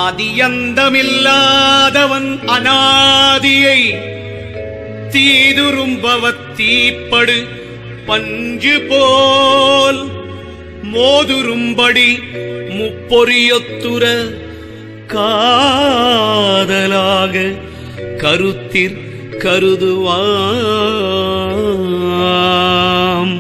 ஆதியந்தமில்லாதவன் அனாதியை தீதுரும்பவத் தீப்படு பஞ்சு போல் மோதுரும்படி முப்பொறியொத்துர காதலாக கருத்திற் கருதுவாம்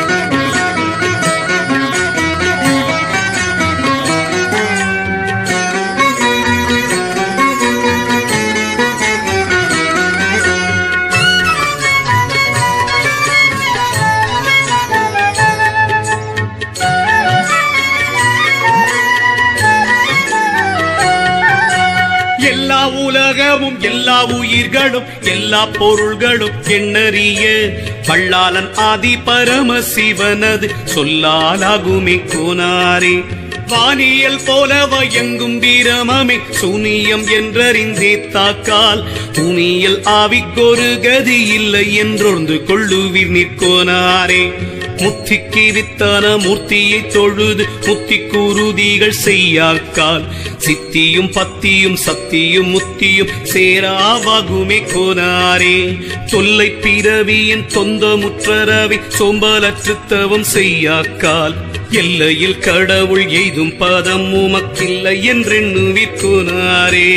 எல்லா உலகமும் எல்லா உயிர்களும் எல்லா பொருள்களும் எண்ணறிய வள்ளாளன் ஆதி பரமசிவனது சொல்லாலாகுமே கோனாரே வானியல் போலவ எங்கும் வீரமமே சூனியம் என்றறிந்தே தாக்கால் உனியல் ஆவிக்கொரு கதி இல்லை என்றொன்று கொள்ளுவீர் நிற்கோனாரே முத்திக்கு வித்தான மூர்த்தியை தொழுது முத்தி குருதிகள் செய்யாக்கால் சித்தியும் பத்தியும் சத்தியும் முத்தியும் சேராவாகுமே கோனாரே தொல்லை பிறவியின் தொந்த முற்றரவி சோம்பலற்றுத்தவம் செய்யாக்கால் எல்லையில் கடவுள் எய்தும் பதம் உமக்கில்லை என்றெண்ணுவிற்கோனாரே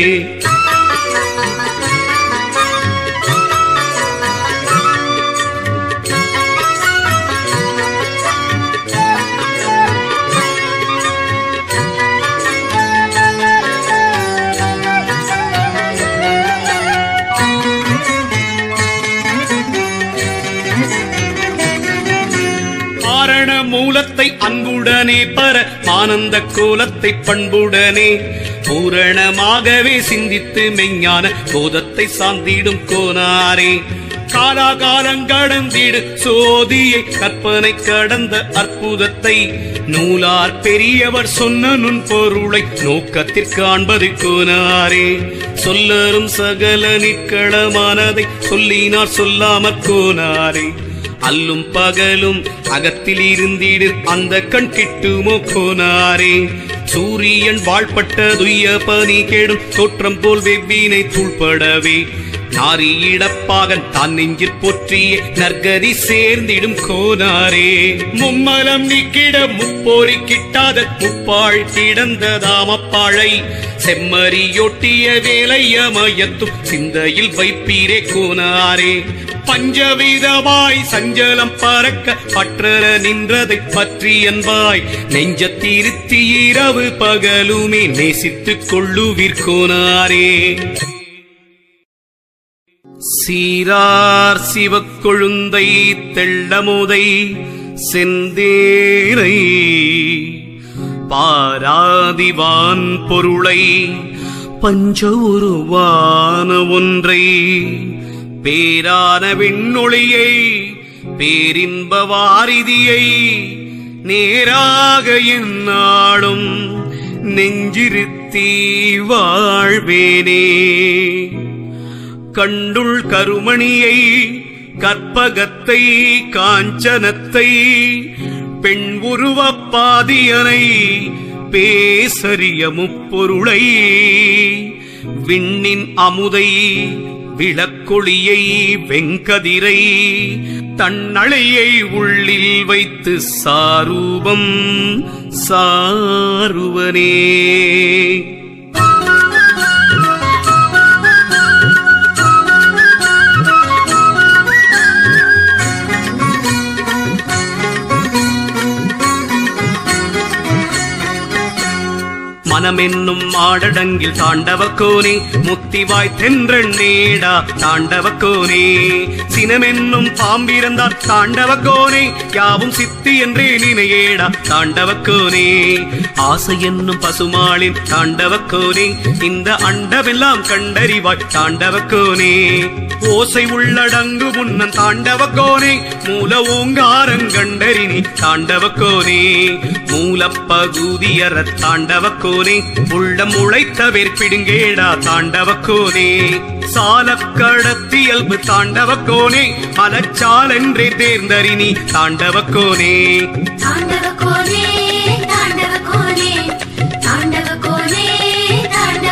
காரண மூலத்தை அன்புடனே பர ஆனந்த கோலத்தை பண்புடனே பூரணமாகவே சிந்தித்து மெஞ்ஞான போதத்தை சார்ந்திடும் கோனாரே காலாகாலம் கடந்திடு சோதியை கற்பனை கடந்த அற்புதத்தை நூலார் பெரியவர் சொன்ன நுண் பொருளை நோக்கத்திற் காண்பது கோனாரே சொல்லரும் சகல நிற்களமானதை சொல்லினார் சொல்லாமற் கோனாரே அல்லும் பகலும் அகத்தில் இருந்திடு அந்த கண் கிட்டுமோ கோனாரே சூரியன் வாழ்பட்ட துய்ய பனி கேடும் தோற்றம் போல் வெவ்வினை தூள்படவே நாரி இடப்பாகன் தான் நெஞ்சிற் போற்றிய நற்கதி சேர்ந்திடும் கோனாரே மும்மலம் நீக்கிட முப்போரி கிட்டாத முப்பாள் கிடந்ததாமப்பாழை செம்மறியொட்டிய வேலையமயத்தும் சிந்தையில் வைப்பீரே கோனாரே பஞ்சவிதமாய் சஞ்சலம் பறக்க பற்றற நின்றதை பற்றி என்பாய் நெஞ்சத்திருத்தி இரவு பகலுமே நேசித்துக் கொள்ளுவிற்கோனாரே சீரார் சிவக்கொழுந்தை தெள்ளமுதை செந்தேரை பாராதிவான் பொருளை பஞ்ச உருவான ஒன்றை பேரான விண்ணொளியை பேரின்ப வாரிதியை நேராக என்னாடும் நெஞ்சிருத்தி வாழ்வேனே கண்டுள் கருமணியை கற்பகத்தை காஞ்சனத்தை பெண் உருவப் பாதியனை பேசரிய முப்பொருளை விண்ணின் அமுதை விளக்கொளியை வெங்கதிரை தன்னழையை உள்ளில் வைத்து சாரூபம் சாருவனே மனமென்னும் ஆடடங்கில் தாண்டவக்கோனே முத்திவாய் தென்றெண்ணேடா தாண்டவக்கோனே சினமென்னும் பாம்பிறந்தார் தாண்டவக்கோனே யாவும் சித்தி என்றே நினையேடா தாண்டவக்கோனே ஆசை என்னும் பசுமாளின் தாண்டவக்கோனே இந்த அண்டமெல்லாம் கண்டறிவாய் தாண்டவக்கோனே ஓசை உள்ளடங்கு முன்னன் தாண்டவக்கோனே மூல ஓங்காரங்கண்டறினி தாண்டவக்கோனே மூலப்பகுதியற தாண்டவக்கோனே உள்ளம் உழைத்த வேற்பிடுங்கேடா தாண்டவக்கோனே சாலக்கடத்தியல்பு தாண்டவக்கோனே மலச்சாலென்றே தேர்ந்தறினி தாண்டவக்கோனே தாண்டவ கோனே தாண்டவ கோனே தாண்டவ கோனே தாண்டவ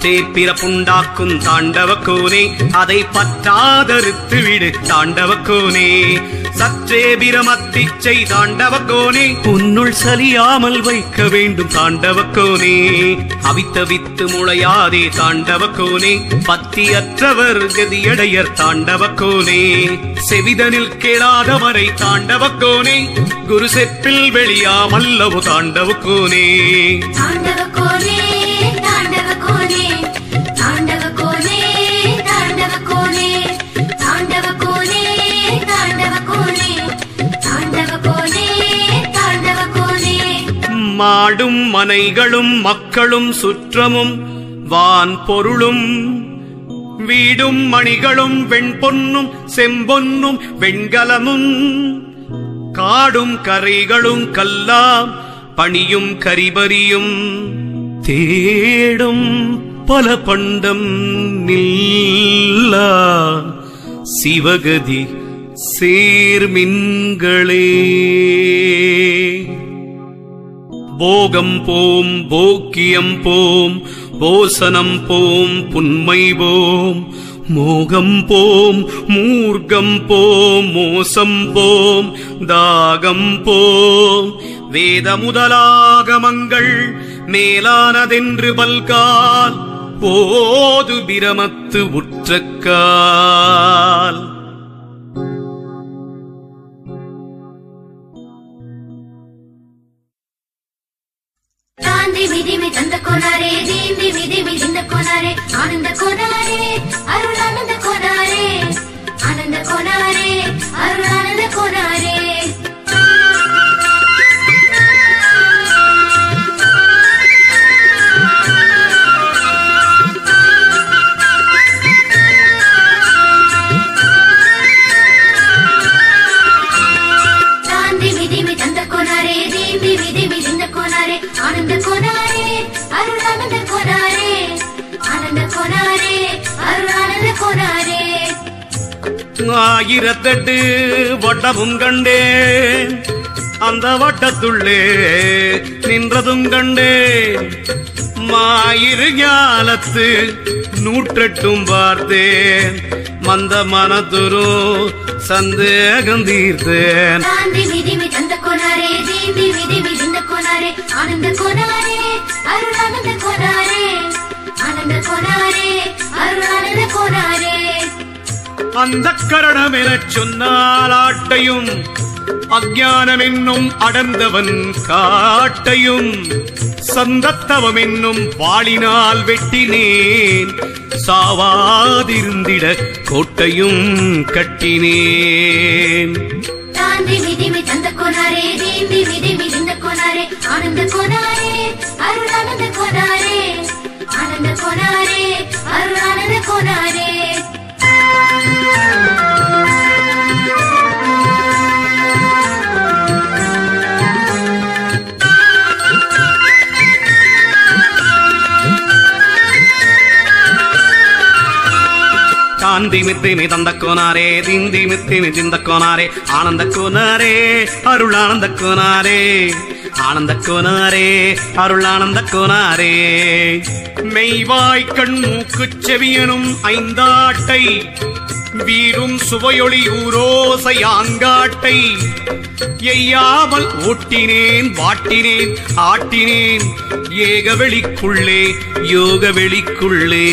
பற்றே பிறப்புண்டாக்கும் தாண்டவக்கோனே அதை பற்றாதறுத்து விடு தாண்டவக்கோனே சற்றே பிரமத்திச்சை தாண்டவக்கோனே உன்னுள் சலியாமல் வைக்க வேண்டும் தாண்டவக்கோனே அவித்த வித்து முளையாதே தாண்டவக்கோனே பத்தியற்றவர் கதியடையர் தாண்டவக்கோனே செவிதனில் கேளாதவரை தாண்டவக்கோனே குரு செப்பில் வெளியாமல்லவு தாண்டவக்கோனே தாண்டவ கோனே தாண்டவ கோனே தாண்டவ கோனே தாண்டவ கோனே தாண்டவ கோனே தாண்டவ கோனே தாண்டவ கோனே தாண்டவ கோனே மாடும் மனைகளும் மக்களும் சுற்றமும் வான் பொருளும் வீடும் மணிகளும் வெண்பொன்னும் செம்பொன்னும் வெண்கலமும் காடும் கரைகளும் கல்லாம் பணியும் கரிபரியும் தேடும் பல பண்டம் நில்லா சிவகதி சேர்மின்களே போகம் போம் போக்கியம் போம் போசனம் போம் புன்மை போம் மோகம் போம் மூர்க்கம் போம் மோசம் போம் தாகம் போம் வேத முதலாகமங்கள் மேலானதென்று பல்கால் போது பிரமத்து உற்றக்கால் தாந்தி மிதிமி தந்த கொனாரே தீந்தி மிதிமி இந்த கொனாரே ஆனந்த கொனாரே அருள் ஆனந்த கொனாரே ஆனந்த கொனாரே அருள் ஆனந்த கொனாரே தாந்தி மிதிமி தந்த கொனாரே தீந்தி மிதிமி இந்த கொனாரே ஆனந்த கொனாரே அருள் ஆனந்த கொனாரே ஆனந்த கொனாரே அருள் ஆனந்த கொனாரே ஆயிரத்தெட்டு வட்டமும் கண்டேன் அந்த வட்டத்துள்ளே நின்றதும் கண்டேன் மாயிரு ஞாலத்து நூற்றெட்டும் பார்த்தேன் மந்த மனதுரு சந்தேகம் தீர்த்தேன் தாந்தி மிதிமி தந்த கொனாரே தீந்தி மிதிமி இந்த கொனாரே ஆனந்த கொனாரே அருள் ஆனந்த கொனாரே ஆனந்த கொனாரே அருள் ஆனந்த கொனாரே அந்த கரணம் எனச் சொன்னால் ஆட்டையும் அஞ்ஞானம் என்னும் அடர்ந்தவன் காட்டையும் சந்தத்தவம் என்னும் வாளினால் வெட்டினேன் சாவாதிருந்திட கோட்டையும் கட்டினேன் தாந்தி மிதிமி தந்த கொனாரே தீந்தி மிதிமி இந்த கொனாரே ஆனந்த கொனாரே அருள் ஆனந்த கொனாரே ஆனந்த கொனாரே அருள் ஆனந்த கொனாரே காந்தி மித்திமி தந்த கோனாரே திந்தி மித்திமி சிந்த கோனாரே ஆனந்த கோனாரே அருள் ஆனந்த கோனாரே ஆனந்த கோனாரே அருள் ஆனந்த கோனாரே மெய்வாய் கண் மூக்கு செவியனும் ஐந்தாட்டை வீரும் சுவையொளி ஊரோசை ஆங்காட்டை எய்யாமல் ஓட்டினேன் வாட்டினேன் ஆட்டினேன் ஏக வெளிக்குள்ளே யோக வெளிக்குள்ளே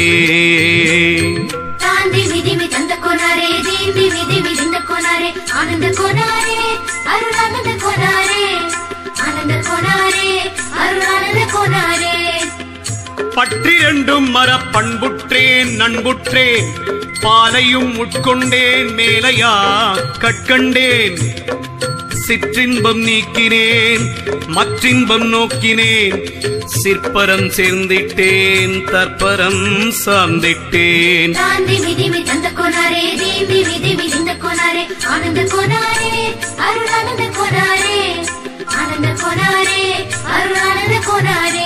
தாந்தி மிதிமி தந்த கொனாரே தீந்தி மிதிமி இந்த கொனாரே ஆனந்த கொனாரே அருள் ஆனந்த கொனாரே ஆனந்த கொனாரே அருள் ஆனந்த கொனாரே பற்றிரண்டும் மர பண்புற்றேன் நண்புற்றேன் பாலையும் உட்கொண்டேன் மேலையா கட்கண்டேன் சிற்றின்பம் நீக்கினேன் மற்றின்பம் நோக்கினேன் சிற்பரம் சேர்ந்திட்டேன் தற்பரம் சார்ந்திட்டேன் தாந்தி மிதிமி தந்த கொனாரே தீந்தி மிதிமி இந்த கொனாரே ஆனந்த கொனாரே அருள் ஆனந்த கொனாரே ஆனந்த கொனாரே அருள் ஆனந்த கொனாரே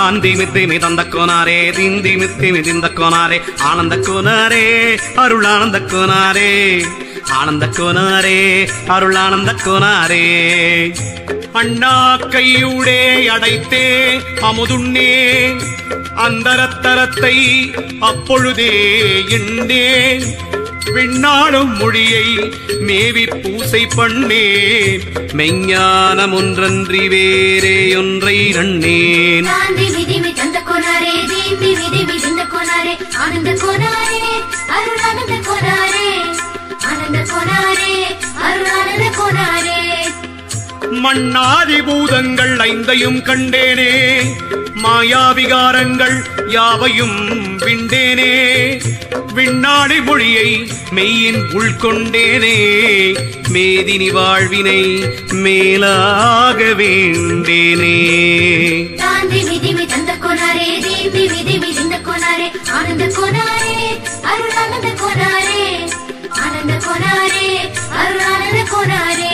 தாந்தி மித்தி தந்த கோனாரே திந்தி மித்தி மிதிந்த கோனாரே ஆனந்த கோனாரே அருள் ஆனந்த கோனாரே ஆனந்த கோனாரே அருள் ஆனந்த கோனாரே அண்ணா கையூடே அடைத்தே அமுதுண்ணே அந்தரத்தரத்தை அப்பொழுதே எண்ணேன் விண்ணாளும் மொழியை மேவி பூசை பண்ணேன் மெஞ்ஞானம் ஒன்றன்றி வேறே ஒன்றை நன்னேன் தாந்தி மிதிமி தந்த கோனாரே தீந்தி மிதிமி திந்த கோனாரே ஆனந்த கோனாரே அருள் ஆனந்த கோனாரே ஆனந்த கோனாரே அருள் ஆனந்த கோனாரே மண்ணாதி பூதங்கள் ஐந்தையும் கண்டேனே மாயாவிகாரங்கள் யாவையும் விண்டேனே விண்ணாடி மொழியை மெய்யின் உள்கொண்டேனே மேதினி வாழ்வினை மேலாக வேண்டேனே தாந்தி மிதிமி தந்த கோனாரே தீந்தி மிதிமி திந்த கோனாரே ஆனந்த கோனாரே அருள் ஆனந்த கோனாரே ஆனந்த கோனாரே அருள் ஆனந்த கோனாரே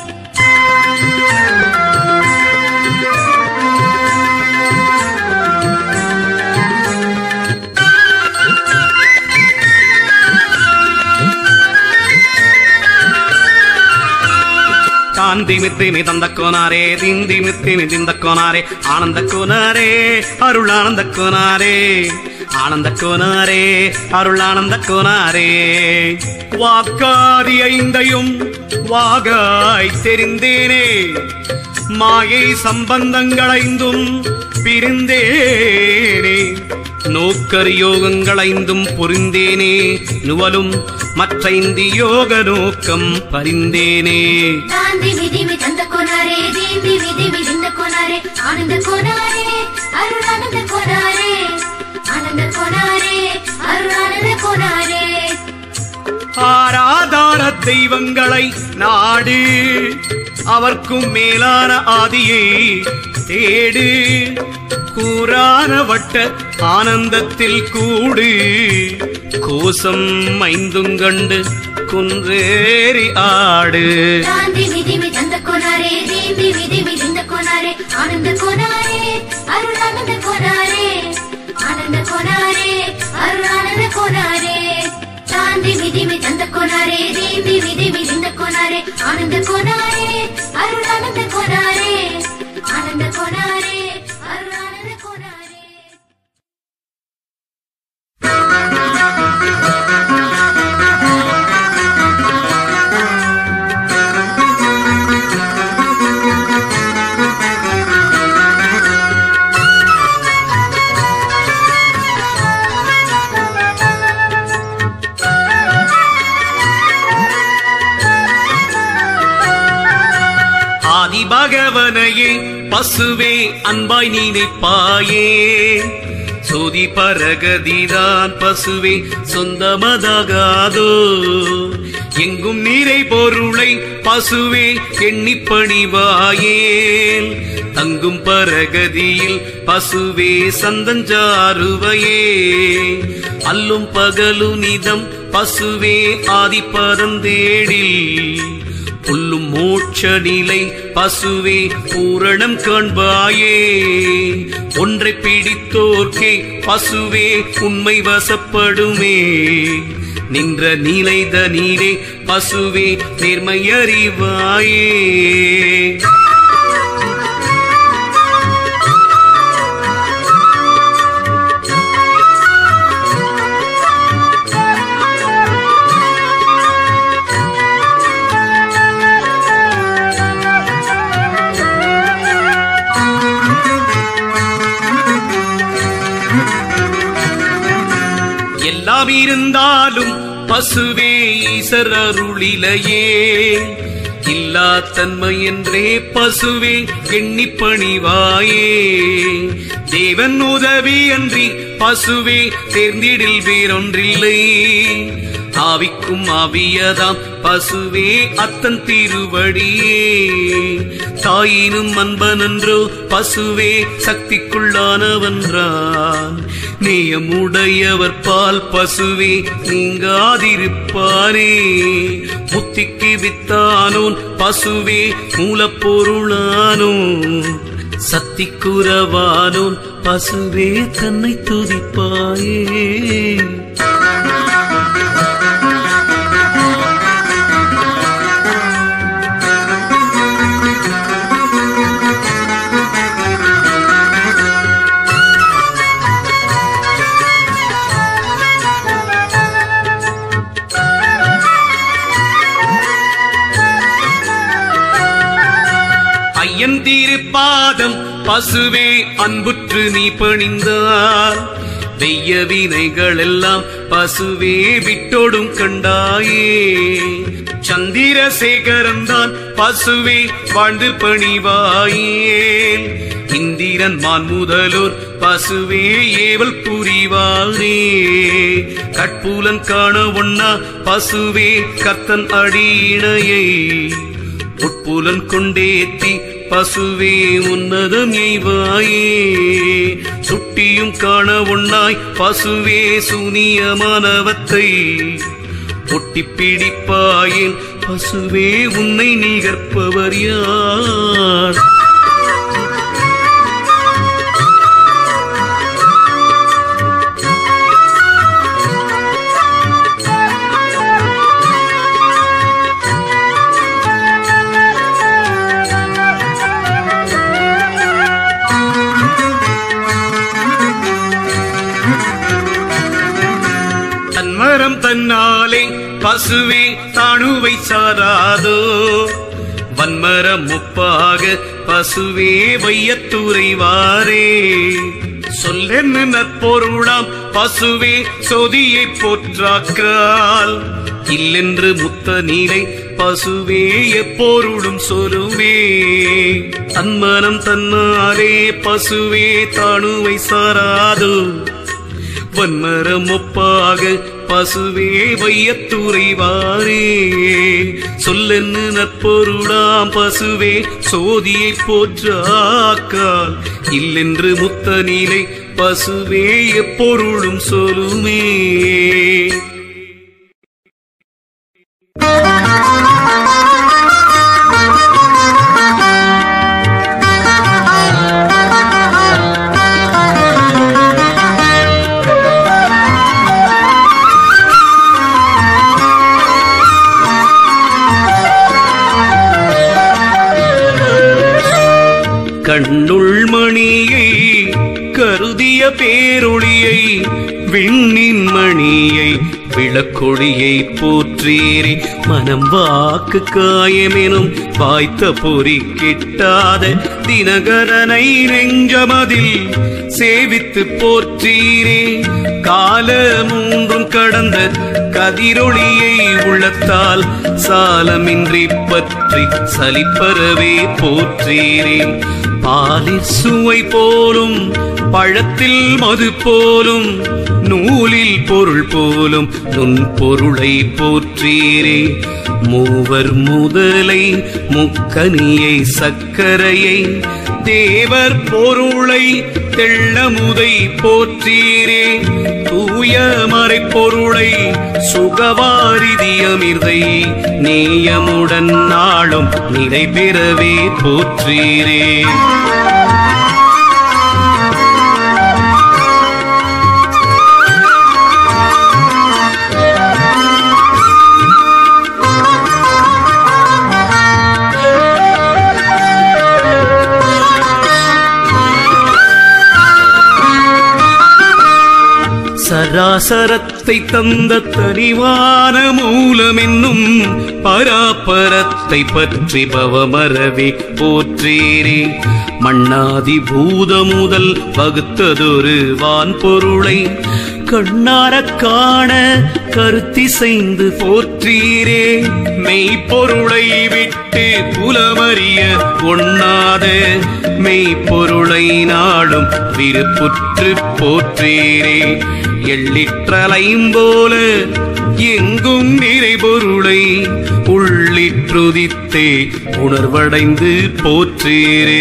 காந்தி மித்தி மிதந்த கோனாரே திந்தி மித்தி மிதிந்த கோனாரே ஆனந்த கோனாரே அருள் ஆனந்த கோனாரே ஆனந்த கோனாரே அருள் ஆனந்த கோனாரே வாக்காதி ஐந்தையும் வாகாய் தெரிந்தேனே மாயை சம்பந்தங்கள் ஐந்தும் பிரிந்தேனே நோக்கர் யோகங்கள் ஐந்தும் புரிந்தேனே நுவலும் மற்றைந்து யோக நோக்கம் பரிந்தேனே தாந்தி மிதிமி தந்த கோனாரே தீந்தி மிதிமி திந்த கோனாரே ஆனந்த கோனாரே அருள் ஆனந்த கோனாரே ஆனந்த கோனாரே அருள் ஆனந்த கோனாரே ஆராதார தெய்வங்களை நாடு அவர்க்கும் மேலான ஆதியை தேடு கூறான வட்ட ஆனந்தத்தில் கூடு கோசம் ஐந்தும் கண்டு குன்றேறி ஆடு தாந்தி மிதிமி தந்த கோனாரே தீந்தி மிதிமி திந்த கோனாரே ஆனந்த கோனாரே அருள் ஆனந்த கோனாரே ஆனந்த கோனாரே அருள் ஆனந்த கோனாரே தாந்தி மிதிமி தந்த கோனாரே தீந்தி மிதிமி திந்த கோனாரே ஆனந்த கோனாரே அருள் ஆனந்த கோனாரே ஆனந்த கோனாரே அருள் ஆனந்த கோனாரே ஆதி பகவனையே பசுவே அன்பாய் நினைப்பாயே சோதி பரகதிதான் பசுவே சொந்தமதாகாதோ எங்கும் நீரை பொருளை பசுவே எண்ணிப் பணிவாயேல் தங்கும் பரகதியில் பசுவே சந்தஞ்சாருவையே அல்லும் பகலும் நிதம் பசுவே ஆதிப்பதந்தேடில் புல்லும் மோட்ச நிலை பசுவே பூரணம் காண்பாயே ஒன்றை பிடித்தோர்க்கே பசுவே உண்மை வசப்படுமே நின்ற நிலைத நீரே பசுவே நேர்மையறிவாயே எல்லாம் இருந்தாலும் பசுவே ஈசர் அருளிலையே இல்லா தன்மை என்றே பசுவே எண்ணிப் பணிவாயே தேவன் உதவி அன்றி பசுவே தேர்ந்திடில் வேறொன்றில்லை ஆவிக்கும் ஆவியதாம் பசுவே அத்தன் திருவடியே தாயினும் அன்பனன்றோ பசுவே சக்திக்குள்ளானவன்றான் நேயமுடையவர் பால் பசுவே நீங்காதிருப்பானே புத்திக்கு வித்தானோன் பசுவே மூலப்பொருளானோன் சத்திக்குறவானோன் பசுவே தன்னை துதிப்பாயே ஐயன் தீருப்பாதம் பசுவே அன்புற்று நீ பணிந்தார் வெய்ய வினைகள் எல்லாம் பசுவே விட்டோடும் கண்டாயே சந்திரசேகரன் தான் பசுவே வாழ்ந்து பணிவாயேல் இந்திரன் மான் முதலோர் பசுவே ஏவல் புரிவாரே கட்பூலன் காண ஒண்ணா பசுவே கத்தன் அடியினையை உட்புலன் கொண்டேத்தி பசுவே உன்னதம் எய்வாயே சுட்டியும் காண ஒண்ணாய் பசுவே சூனியமானவத்தை ஒட்டி பிடிப்பாயேன் பசுவே உன்னை நிகர்ப்பவர் யார் தன்மரம் தன்னாலே பசுவே தாணுவை சாராதோ வன்மரம் முப்பாக பசுவே வையத்துறைவாரே சொல்லென்னு நற்பொருளாம் பசுவே சொதியை போற்றாக்கால் இல்லென்று முத்த நீலை பசுவே எப்பொருளும் சொல்லுமே தன்மனம் தன்னாலே பசுவே தாணுவை சாராதோ வன்மரம் ஒப்பாக பசுவே வையத்துறைவாரே சொல்லென்னு நற்பொருளாம் பசுவே சோதியை போற்றாக்கால் இல்லென்று முத்த நீலை பசுவே எப்பொருளும் சொல்லுமே கண்ணுள் மணியை கருதிய பேரொளியை விண்ணின் மணியை விளக்கொடியை போற்றீரே மனம் வாக்கு காயமெனும் வாய்த்த பொறி கிட்டாத தினகரனை நெஞ்சமதில் சேவித்து போற்றீரே கால மூன்றும் கடந்த கதிரொளியை உள்ளத்தால் சாலமின்றி பற்றி சலிப்பறவே போற்றீரே பாலிற் சுவை போலும் பழத்தில் மது போலும் நூலில் பொருள் போலும் நுண் பொருளை போற்றீரே மூவர் முதலை முக்கனியை சக்கரையை தேவர் பொருளை தெள்ளமுதை போற்றீரே தூய மறைப்பொருளை சுகவாரிதி அமிர்தை நேயமுடன் நாளும் நிலை பெறவே போற்றீரே சராசரத்தை தந்த தனிவான மூலமென்னும் பராபரத்தை பற்றி பவமரவே போற்றீரே மண்ணாதி பூத முதல் வகுத்ததொரு வான் பொருளை கண்ணாரக் காண கருத்திசைந்து போற்றீரே மெய்ப்பொருளை விட்டு புலமறிய ஒண்ணாத மெய்ப்பொருளை நாடும் விருப்புற்று போற்றீரே எள்ளிற்றலைம்போல எங்கும் நிறைபொருளை உள்ளிற்றுதித்தே உணர்வடைந்து போற்றீரே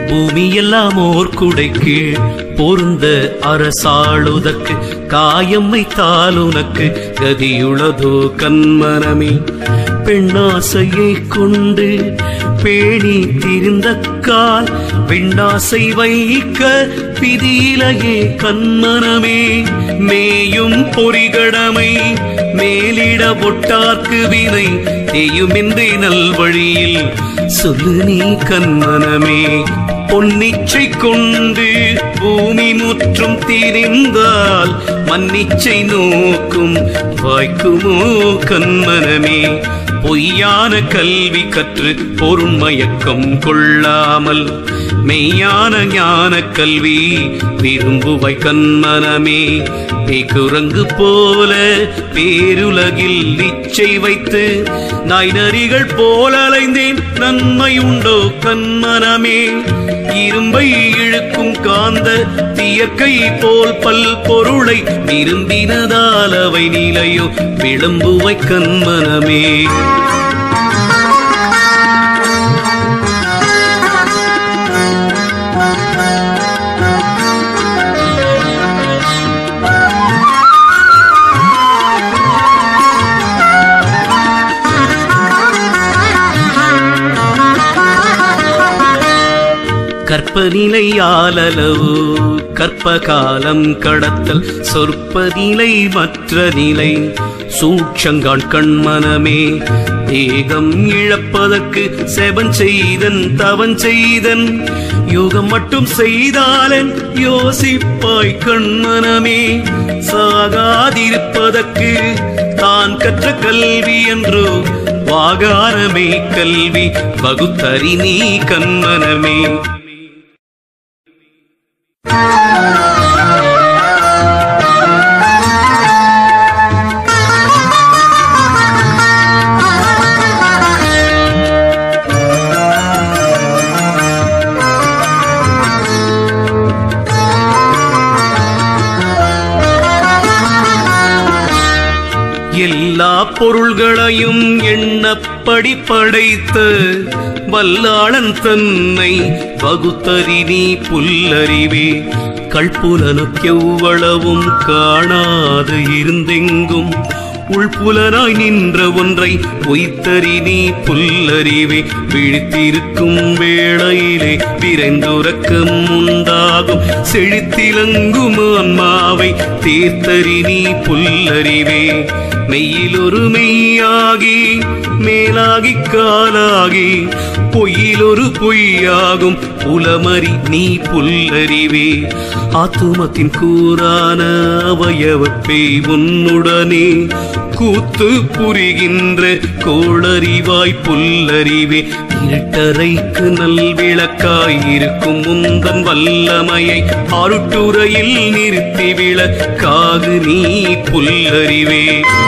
பூமியெல்லாம் ஓர் குடைக்கு பொருந்த அரசாளுதற்கு காயம் வைத்தால் உனக்கு கதியுளதோ கண்மனமே பெண்ணாசையை கொண்டு பேணி திரிந்த கால் விண்ணாசை வைக்க விதியிலையே கண்மனமே மேயும் பொறிகடமை மேலிட ஒட்டார்க்கு வினை தேயுமின்றி நல்வழியில் சொல்லு நீ கண்மனமே பொன்னிச்சை கொண்டு பூமி முற்றும் திரிந்தால் மன்னிச்சை நோக்கும் வாய்க்குமோ கண்மனமே பொய்யான கல்வி கற்று பொருண்மயக்கம் கொள்ளாமல் மெய்யான ஞான கல்வி விரும்புவை கண்மனமே பேக்குரங்கு போல பேருலகில் இச்சை வைத்து நாய் நரிகள் போல அலைந்தேன் நன்மை உண்டோ கண்மனமே இரும்பை இழுக்கும் காந்த தியற்கை போல் பல் பொருளை விரும்பினதால் அவை நிலையோ விளம்புவை கண்மனமே கற்பநிலையாலளவு கற்ப காலம் கடத்தல் சொற்பநிலை மற்ற நிலை சூட்சங்கான் கண்மனமே தேகம் இழப்பதற்கு செவன் செய்தன் தவன் செய்தன் யோகம் மட்டும் செய்தாலன் யோசிப்பாய் கண்மனமே சாகாதிருப்பதற்கு தான் கற்ற கல்வி என்றோ வாகாரமே கல்வி வகுத்தறி நீ கண்மனமே எல்லா பொருள்களையும் எண்ணப்படி படைத்த வல்லாளன் தன்னை பகுத்தறி நீ புல்லறிவே கள்புலனுக்கெவ்வளவும் காணாது இருந்தெங்கும் உள்புலனாய் நின்ற ஒன்றை பொய்த்தறி நீ புல்லறிவே விழித்திருக்கும் வேளையிலே விரைந்துறக்கம் உண்டாகும் செழித்திலங்கும் ஆன்மாவை தீர்த்தறி நீ புல்லறிவே மெய்யில் ஒரு மெய்யாகி மேலாகி காலாகி பொய்யில் ஒரு பொய்யாகும் புலமறி நீ புல்லறிவே ஆத்துமத்தின் கூறான அவயவப்பை உன்னுடனே கூத்து புரிகின்ற கோளறிவாய் புல்லறிவே இருட்டறைக்கு நல்விளக்காய் இருக்கும் முந்தன் வல்லமையை அருட்டுரையில் நிறுத்தி விளக்காகு நீ புல்லறிவே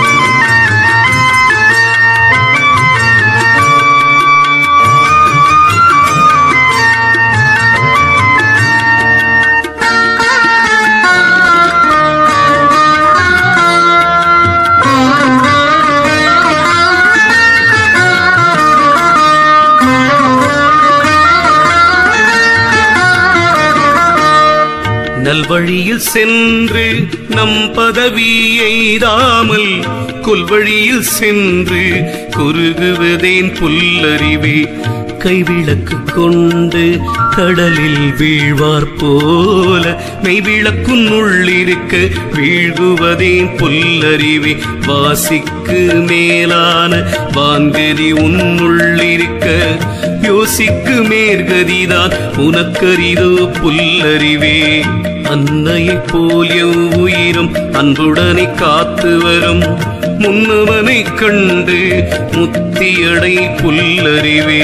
நல்வழியில் சென்று நம் பதவி எய்தாமல் கொல்வழியில் சென்று குறுகுவதேன் புல்லறிவே கைவிளக்கு கொண்டு கடலில் வீழ்வார் போல மெய்விளக்கும் உள்ளிருக்க வீழ்குவதேன் புல்லறிவே வாசிக்கு மேலான வான்கதி உன்னுள்ளிருக்க யோசிக்கு மேற்கதிதான் உனக்கரிதோ புல்லறிவே அன்னையைப் போல் எவ்வுயிரும் அன்புடனை காத்து வரும் முன்னவனைக் கண்டு முத்தியடை புல்லறிவே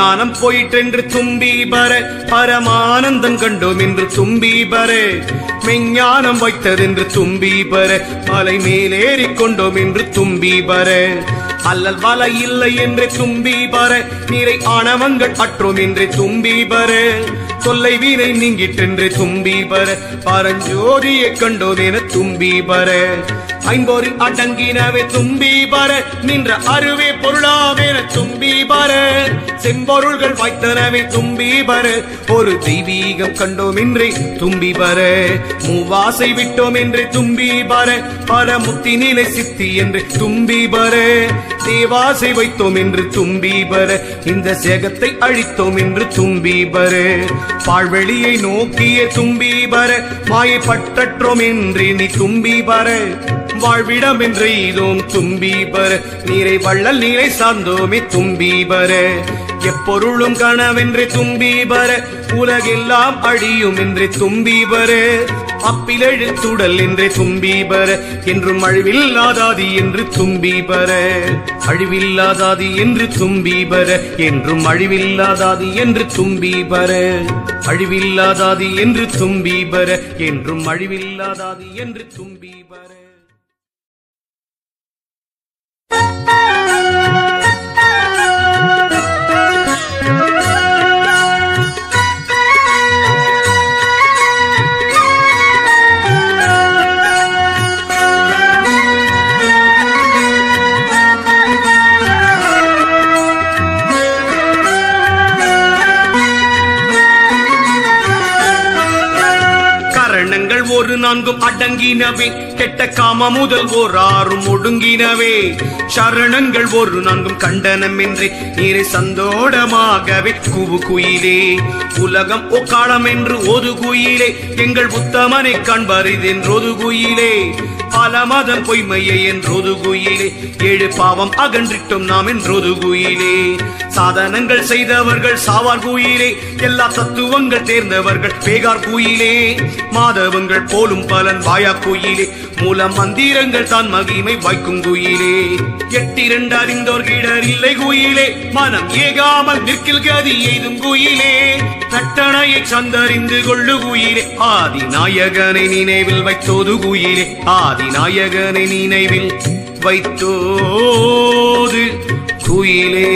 மெஞ்ஞானம் போயிற்றென்று தும்பி பர பரமானந்தம் கண்டோம் என்று தும்பி பர மெஞ்ஞானம் வைத்ததென்று தும்பி பர மலை மேலேறிக் கொண்டோம் என்று தும்பி பர அல்லல் வலை இல்லை என்று தும்பி பர நீரை ஆணவங்கள் அற்றோம் என்று தும்பி பர தொல்லை வீரை நீங்கிட்டென்று தும்பி பர பரஞ்சோதியை கண்டோம் என தும்பி பர ஐம்போரில் அடங்கினவே தும்பி பர நின்ற அருவே பொருளாவேன தும்பி பர செம்பொருள்கள் வாய்த்தனவே தும்பி பர ஒரு தெய்வீகம் கண்டோம் என்றே தும்பி பர மூவாசை விட்டோம் என்று தும்பி பர பரமுத்தி நிலை சித்தி என்று தும்பி பர தேவாசை வைத்தோம் என்று தும்பி பர இந்த சேகத்தை அழித்தோம் என்று தும்பி பர பாழ்வெளியை நோக்கிய தும்பி பர மாயை பற்றற்றோம் என்று நீ தும்பி பர வாழ்விடம் என்றெய்தோம் தும்பி பர நீரை வள்ளல் நீரை சார்ந்தோமே தும்பி பர எப்பொருளும் கனவென்று தும்பி பர உலகெல்லாம் அழியும் என்று தும்பி பர அப்பிலெழுத்துடல் என்றே தும்பி பர என்றும் அழிவில்லாதாதி என்று தும்பி பர அழிவில்லாதாதி என்று தும்பி பர என்றும் அழிவில்லாதாதி என்று தும்பி பர அழிவில்லாதாதி என்று தும்பி பர என்றும் அழிவில்லாதாதி என்று தும்பி பர கரணங்கள் ஒரு நான்கும் அடங்கினவே கெட்ட காம முதல் ஓர் ஆறும் ஒடுங்கினவே சரணங்கள் ஒரு நான்கும் கண்டனமின்றி நீரை சந்தோடமாகவே குவு குயிலே உலகம் ஒக்காலம் என்று ஒது குயிலே எங்கள் உத்தமனை காண்பரிதென்றொது குயிலே பல மதம் பொய்மையை என்றொது குயிலே ஏழு பாவம் அகன்றிட்டோம் நாம் என்றொது குயிலே சாதனங்கள் செய்தவர்கள் சாவார் குயிலே எல்லா தத்துவங்கள் தேர்ந்தவர்கள் பேகார் குயிலே மாதவங்கள் போலும் பலன் வாயா குயிலே மூல மந்திரங்கள் தான் மகிமை வாய்க்கும் குயிலே எட்டிரண்டு அறிந்தோர் கிடர் இல்லை குயிலே மனம் ஏகாமல் நிற்கில் கதி எய்தும் குயிலே நட்டணையை சந்தறிந்து கொள்ளு குயிலே ஆதி நாயகனை நினைவில் வைத்தோது குயிலே ஆதி நாயகனை நினைவில் வைத்தோது குயிலே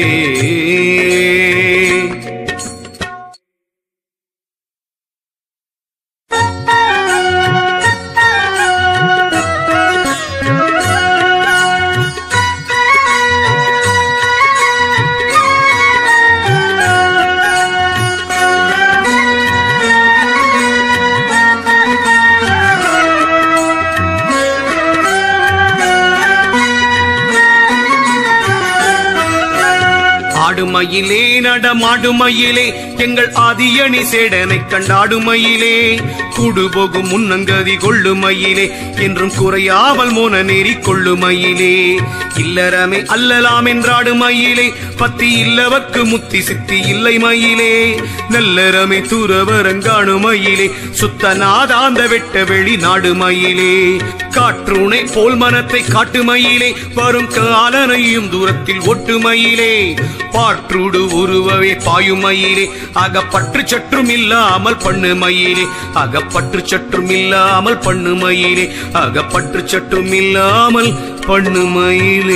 ஆடுமயிலே நடமாடுமயிலே எங்கள் ஆதியணி சேடனை கண்டாடுமயிலே கூடு போகும் முன்னங்கதி கொள்ளுமயிலே என்றும் குறையாமல் மோன நெறி கொள்ளுமயிலே இல்லறமே அல்லலாம் என்றாடுமயிலே பத்தி இல்லவர்க்கு முத்தி சித்தி இல்லை மயிலே நல்லறமே துறவரங்காணுமயிலே சுத்த நாதாந்த வெட்ட வெளி நாடுமயிலே காற்றுணை போல் மனத்தை காட்டுமயிலே வரும் காலனையும் தூரத்தில் ஒட்டுமயிலே பாற்றுடு உருவவே பாயுமயிலே அகப்பற்று சற்றும் இல்லாமல் பண்ணுமயிலே அகப்பற்று சற்றும் இல்லாமல் பண்ணுமயிலே அகப்பற்று சற்றும் இல்லாமல் பண்ணுமயிலே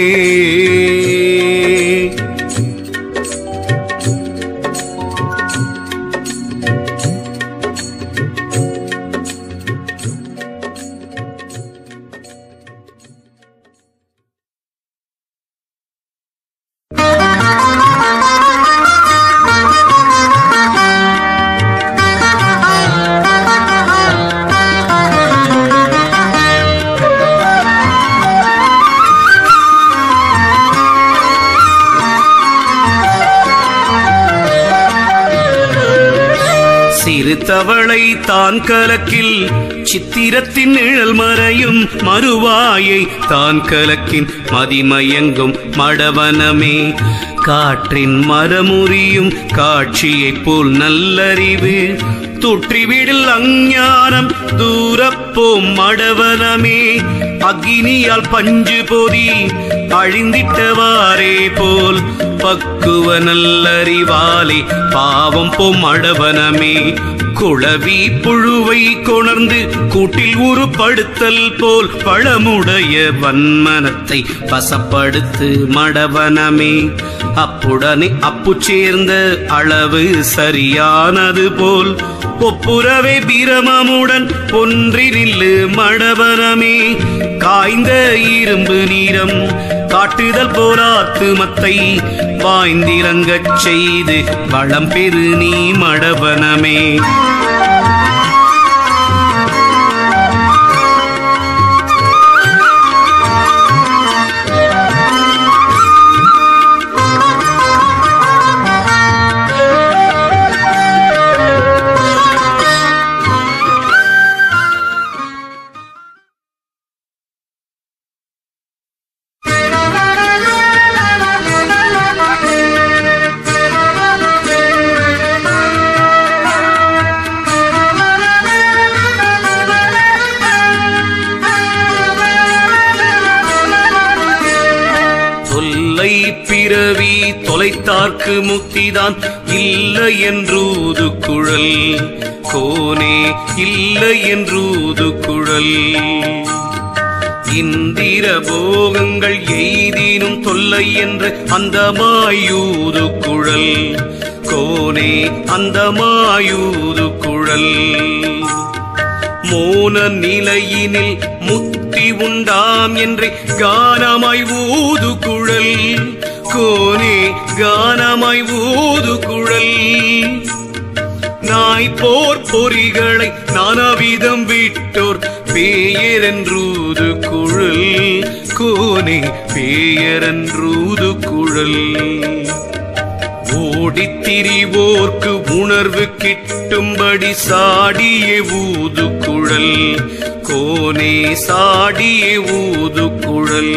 சிறு தவளை தான் கலக்கில் சித்திரத்தின் நிழல் மறையும் மறுவாயை தான் கலக்கின் மதிமயங்கும் மடவனமே காற்றின் மரமுறியும் காட்சியைப் போல் நல்லறிவு தூற்றிவிடில் அஞ்ஞானம் தூரப்போம் மடவனமே அக்னியால் பஞ்சு போதி அழிந்திட்டவாறே போல் பக்குவ நல்லறிவாலே பாவம் பொம்மடவனமே குளவி புழுவை கொணர்ந்து கூட்டில் உருப்படுத்தல் போல் பழமுடைய வன்மனத்தை வசப்படுத்து மடவனமே அப்புடனே அப்பு சேர்ந்த அளவு சரியானது போல் ஒப்புரவே பிரமமுடன் ஒன்றி நில்லு மடவனமே காய்ந்த இரும்பு நீரம் காட்டுதல் போலாத்துமத்தை வாய்ந்திறங்கச் செய்து வளம் பெரு நீ மடவனமே தொல்லை பிறவி தொலைத்தார்க்கு முக்திதான் இல்லை என்றூது குழல் கோனே இல்லை என்றூது குழல் இந்திர போகங்கள் எய்தினும் தொல்லை என்று அந்த மாயூது குழல் கோனே அந்த மாயூது குழல் மோன நிலையினில் முத்தி உண்டாம் என்று கானமாய் ஊது குழல் கோனே கானமாய் ஊது குழல் நாய் போர் பொறிகளை நானாவிதம் விட்டோர் பேயரென்றூது குழல் கோனே பேயரென்றூது குழல் ஓடித் திரிவோர்க்கு உணர்வு கிட்டும்படி சாடிய ஊது குழல் கோனே சாடிய ஊது குழல்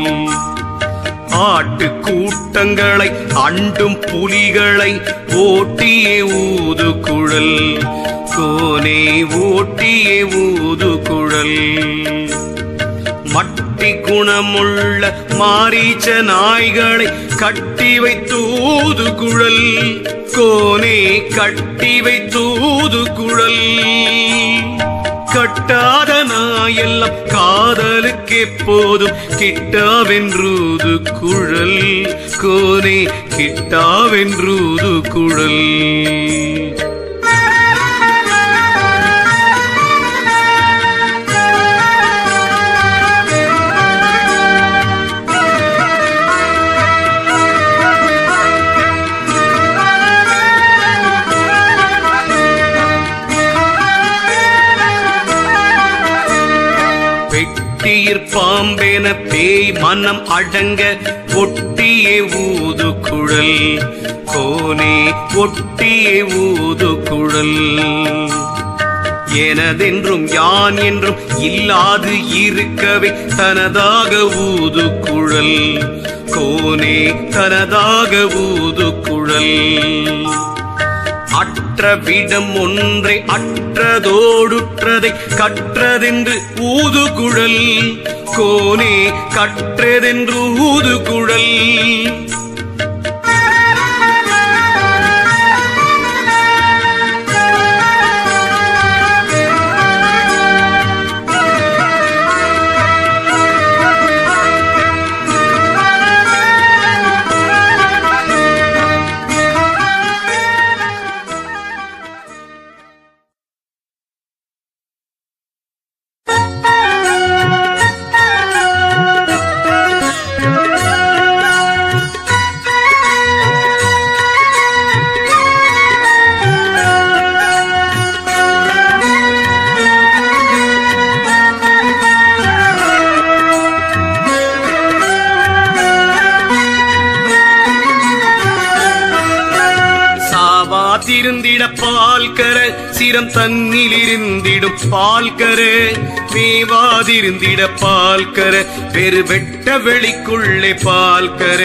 ஆட்டு கூட்டங்களை அண்டும் புலிகளை ஓட்டிய ஊது குழல் கோனே ஓட்டிய ஊது குழல் மட்டி குணமுள்ள மாரீச்ச நாய்களை கட்டி வைத்தூது குழல் கோனே கட்டி வைத்தூது குழல் கட்டாத நாயெல்லாம் காதலுக்கு எப்போதும் கிட்டாவென்றூது குழல் கோனே கிட்டாவென்றூது குழல் வெட்டியிற் பாம்பென பேய் மனம் அடங்க ஒட்டிய ஊது குழல் கோனே ஒட்டிய ஊது குழல் எனதென்றும் யான் என்றும் இல்லாது இருக்கவே தனதாக ஊது குழல் கோனே தனதாக ஊது குழல் அற்ற விடம் ஒன்றை அற்றதோடுற்றதை கற்றதென்று ஊது குழல் கோனே கற்றதென்று ஊது குழல் சாவாதிருந்திட பால்கர சிரம் தன்னில் இருந்திடும் பால்கர மேவாதிருந்திட பால்கர பெரு வெட்ட வெளிக்குள்ளே பால்கர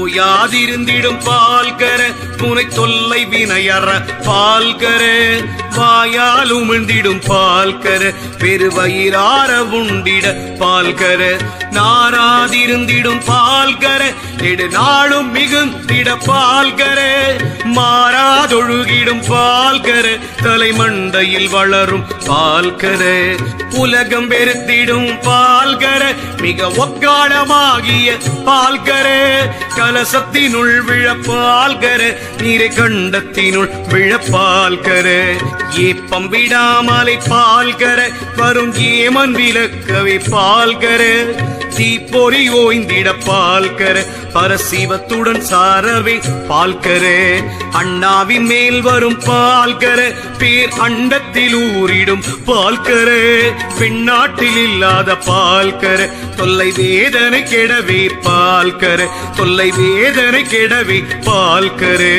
தோயாதிருந்திடும் பால்கர புனை தொல்லை வினையற பால்கர வாயால் உமிழ்ந்திடும் பால்கர பெருவயிறார உண்டிட பால்கர நாராதிருந்திடும் பால்கர நெடு நாளும் மிகுந்திட பால்கர மாறாதொழுகிடும் பால்கர தலைமண்டையில் வளரும் பால்கர உலகம் பெருத்திடும் பால்கர மிக ஒக்காளமாகிய பால்கர கலசத்தினுள் விழ பால்கர நீரை கண்டத்தினுள் விழ பால்கர ஏப்பம் விடாமலை பால்கர வரும் ஏமன் விலக்கவை பால்கர தீப்பொறி ஓய்ந்திட பால்கர பரசிவத்துடன் சாரவே பால்கர அண்ணாவின் மேல் வரும் பால்கர பேர் அண்டத்தில் ஊறிடும் பால்கர பெண்ணாட்டில் இல்லாத பால்கர தொல்லை வேதனை கெடவே பால்கர தொல்லை வேதனை கெடவே பால்கரே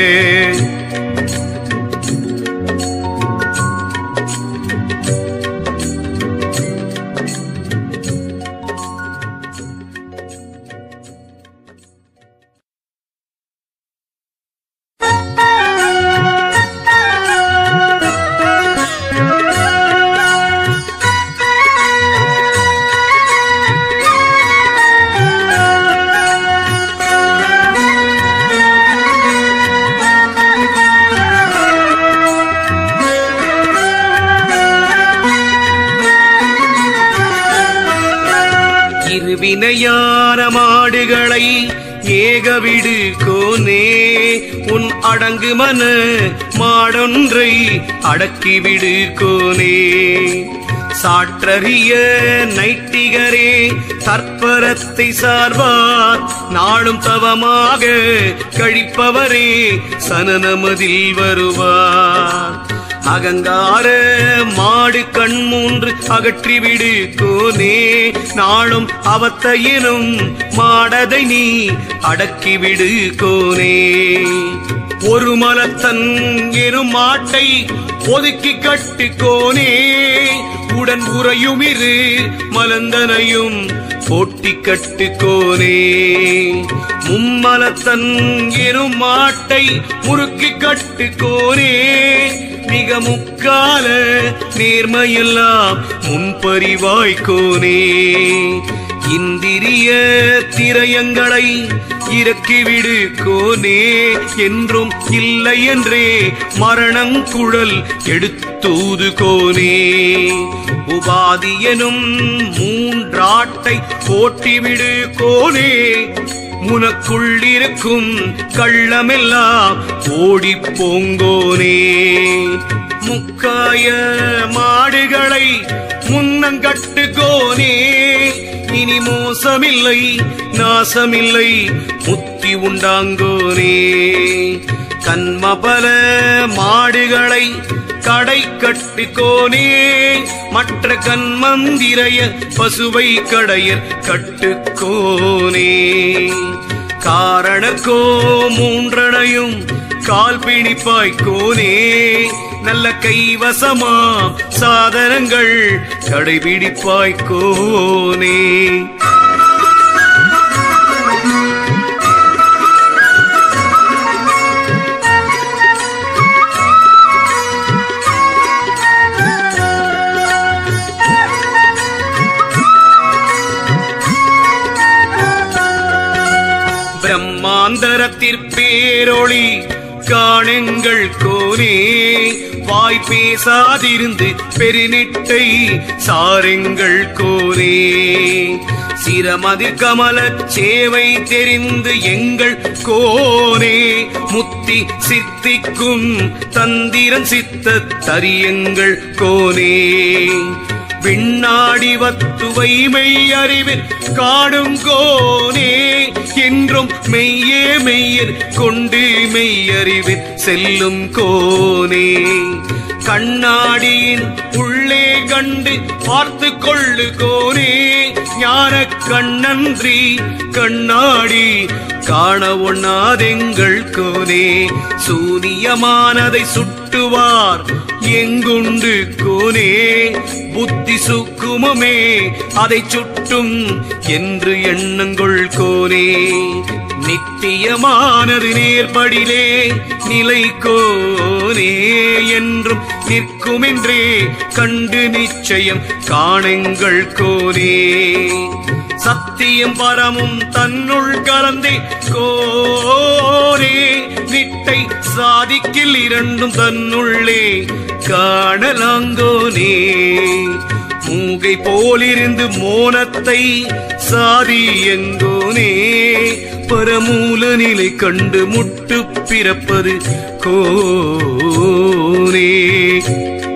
இருவினையான மாடுகளை ஏகவிடு கோனே உன் அடங்கு மன மாடொன்றை அடக்கிவிடு கோனே சாற்றறிய நைட்டிகரே தற்பரத்தை சார்வார் நாளும் தவமாக கழிப்பவரே சனனமதில் வருவார் அகங்கார மாடு கண் மூன்று அகற்றிவிடு கோனே நாளும் அவத்தையினும் மாடதை நீ அடக்கிவிடு கோனே ஒரு மலத்தன் எனும் மாட்டை ஒதுக்கி கட்டு கோனே உடன் உறையுமிரு மலந்தனையும் போட்டி கட்டு கோனே மும்மலத்தன் எனும் மாட்டை முறுக்கி கட்டு கோனே மிக முக்கால நேர்மையெல்லாம் முன்பறிவாய்க்கோனே இந்திரிய திரயங்களை இறக்கிவிடு கோனே என்றும் இல்லை என்றே மரணங்குழல் எடுத்தூது கோனே உபாதி எனும் மூன்றாட்டை போட்டிவிடு கோனே முனக்குள்ளிருக்கும் கள்ளமெல்லாம் ஓடிப் போங்கோனே முக்காய மாடுகளை முன்னங்கட்டு கோனே இனி மோசமில்லை நாசமில்லை முத்தி உண்டாங்கோனே கண்மபல மாடுகளை கடை கட்டுக்கோனே மற்ற கண்மந்திரைய பசுவை கடையர் கட்டுக்கோனே காரணக்கோ மூன்றனையும் கால் பிணிப்பாய்க்கோனே நல்ல கைவசமா சாதனங்கள் கடைபிடிப்பாய்க்கோனே பிரம்மாந்தரத்திற்பேரொளி காணுங்கள் கோனே வாய் பேசாதிருந்து பெருநெட்டை சாருங்கள் கோனே சிரமது கமல சேவை தெரிந்து எங்கள் கோனே முத்தி சித்திக்கும் தந்திரன் சித்த தரியங்கள் கோனே விண்ணாடி வத்துவை மெய் அறிவில் காடும் கோனே என்றும் மெய்யே மெய்யர் கொண்டு மெய்யறிவில் செல்லும் கோனே கண்ணாடியின் உள்ளே கண்டு பார்த்து கொள்ளு கோனே ஞான கண்ணன்றி கண்ணாடி காண ஒண்ணாதெங்கள் கோனே சூரியமானதை சுட்டுவார் எங்குண்டு கோனே புத்தி சுக்குமமே அதை சுட்டும் என்று எண்ணங்கள் கோனே நித்தியமானது நேர்படிலே நிலை கோனே என்றும் நிற்குமென்றே கண்டு நிச்சயம் காணுங்கள் கோனே சத்தியம் பரமும் தன்னுள் கலந்தே கோரே நிட்டை சாதிக்கில் இரண்டும் தன்னுள்ளே காணலாங்கோனே மூகை போலிருந்து மோனத்தை சாதி எங்கோனே பரமூல நிலை கண்டு முட்டு பிறப்பது கோனே